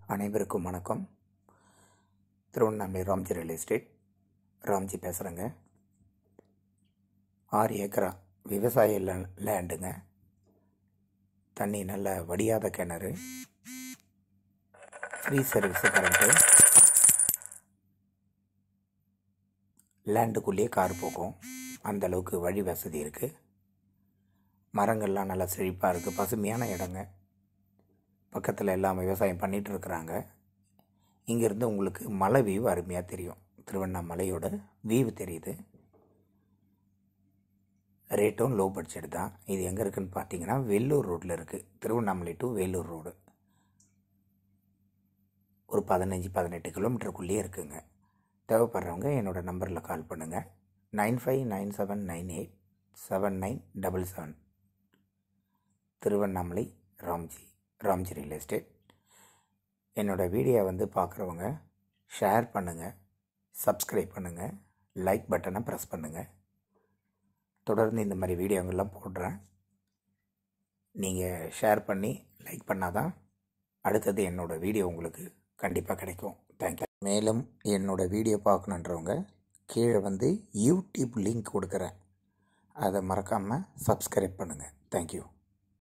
அனைவருக்கும் வணக்கம் Tiruvannamalai Ramji real estate Ramji பேசுகிறேங்க ஆறு ஏக்கரா விவசாய லே- லேண்டுங்க தண்ணி நல்ல வடியாத கிணறு ஃப்ரீ சர்வீஸ் கரண்ட்டு லேண்டுக்குள்ளேயே கார் போகும் அந்த அளவுக்கு வழி வசதி இருக்குது மரங்கள்லாம் நல்லா செழிப்பாக இருக்குது பசுமையான இடங்க பக்கத்தில் எல்லாம் விவசாயம் பண்ணிட்டு இருக்கிறாங்க இங்கேருந்து உங்களுக்கு மலை வியூ அருமையாக தெரியும் திருவண்ணாமலையோட வியூ தெரியுது ரேட்டும் லோ பட்ஜெட் தான் இது எங்கே இருக்குன்னு பார்த்தீங்கன்னா வேலூர் ரோட்டில் இருக்குது திருவண்ணாமலை டு வேலூர் ரோடு ஒரு பதினஞ்சு பதினெட்டு கிலோமீட்டருக்குள்ளேயே இருக்குங்க தேவைப்படுறவங்க என்னோடய நம்பரில் கால் பண்ணுங்கள் nine five nine seven nine eight seven nine double seven Tiruvannamalai Ramji Ramji real estate என்னோடய வீடியோ வந்து பார்க்குறவங்க ஷேர் பண்ணுங்கள் சப்ஸ்கிரைப் பண்ணுங்கள் லைக் பட்டனை ப்ரெஸ் பண்ணுங்கள் தொடர்ந்து இந்த மாதிரி வீடியோங்கள்லாம் போடுறேன் நீங்கள் ஷேர் பண்ணி லைக் பண்ணால் தான் அடுத்தது என்னோடய வீடியோ உங்களுக்கு கண்டிப்பாக கிடைக்கும் தேங்க்யூ மேலும் என்னோடய வீடியோ பார்க்கணுன்றவங்க கீழே வந்து யூடியூப் லிங்க் கொடுக்குறேன் அதை மறக்காமல் சப்ஸ்கிரைப் பண்ணுங்கள் தேங்க்யூ